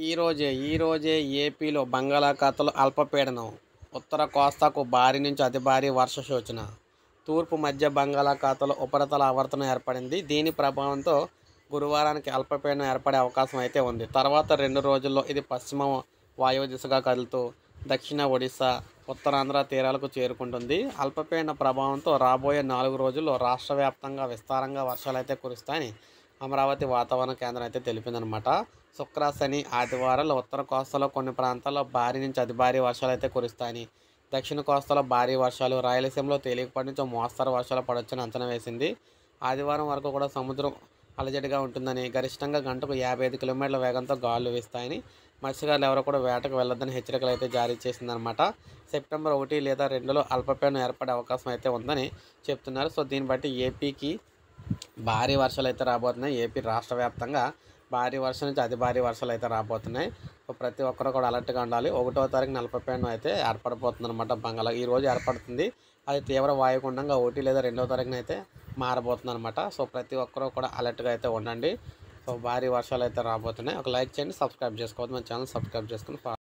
ఈరోజే ఈరోజే ఏపీలో బంగాళాఖాతంలో అల్పపీడనం ఉత్తర కోస్తాకు భారీ నుంచి అతి భారీ వర్ష సూచన తూర్పు మధ్య బంగాళాఖాతంలో ఉపరితల ఆవర్తనం ఏర్పడింది దీని ప్రభావంతో గురువారానికి అల్పపీడనం ఏర్పడే అవకాశం అయితే ఉంది తర్వాత రెండు రోజుల్లో ఇది పశ్చిమ వాయువ్య దిశగా కదులుతూ దక్షిణ ఒడిశా ఉత్తరాంధ్ర తీరాలకు చేరుకుంటుంది అల్పపీడన ప్రభావంతో రాబోయే నాలుగు రోజుల్లో రాష్ట్ర వ్యాప్తంగా విస్తారంగా వర్షాలు అయితే కురుస్తాయని అమరావతి వాతావరణ కేంద్రం అయితే తెలిపిందనమాట శుక్ర శని ఆదివారాలు ఉత్తర కోస్తాలో కొన్ని ప్రాంతాల్లో భారీ నుంచి అతి భారీ వర్షాలు అయితే కురుస్తాయని దక్షిణ కోస్తాలో భారీ వర్షాలు రాయలసీమలో తేలికపాటి నుంచి మోస్తరు వర్షాలు పడవచ్చని అంచనా వేసింది ఆదివారం వరకు కూడా సముద్రం అలజడిగా ఉంటుందని గరిష్టంగా గంటకు యాభై ఐదు కిలోమీటర్ల వేగంతో గాలులు వీస్తాయని మత్స్యకారులు ఎవరు కూడా వేటకు వెళ్ళొద్దని హెచ్చరికలు అయితే జారీ చేసిందనమాట సెప్టెంబర్ ఒకటి లేదా రెండులో అల్పపీడనం ఏర్పడే అవకాశం అయితే ఉందని చెప్తున్నారు సో దీన్ని బట్టి ఏపీకి భారీ వర్షాలు అయితే రాబోతున్నాయి ఏపీ రాష్ట్ర వ్యాప్తంగా భారీ వర్షం నుంచి అతి భారీ వర్షాలు అయితే రాబోతున్నాయి సో ప్రతి ఒక్కరు కూడా అలర్ట్గా ఉండాలి ఒకటో తారీఖు అల్పపీడనం అయితే ఏర్పడబోతుంది అనమాట బంగాళా ఈ రోజు ఏర్పడుతుంది అది తీవ్ర వాయుగుండంగా ఒకటి లేదా రెండో తారీఖున అయితే మారబోతుంది అనమాట సో ప్రతి ఒక్కరూ కూడా అలర్ట్గా అయితే ఉండండి సో భారీ వర్షాలు అయితే రాబోతున్నాయి ఒక లైక్ చేయండి సబ్స్క్రైబ్ చేసుకోవద్దు మన ఛానల్ సబ్స్క్రైబ్ చేసుకుని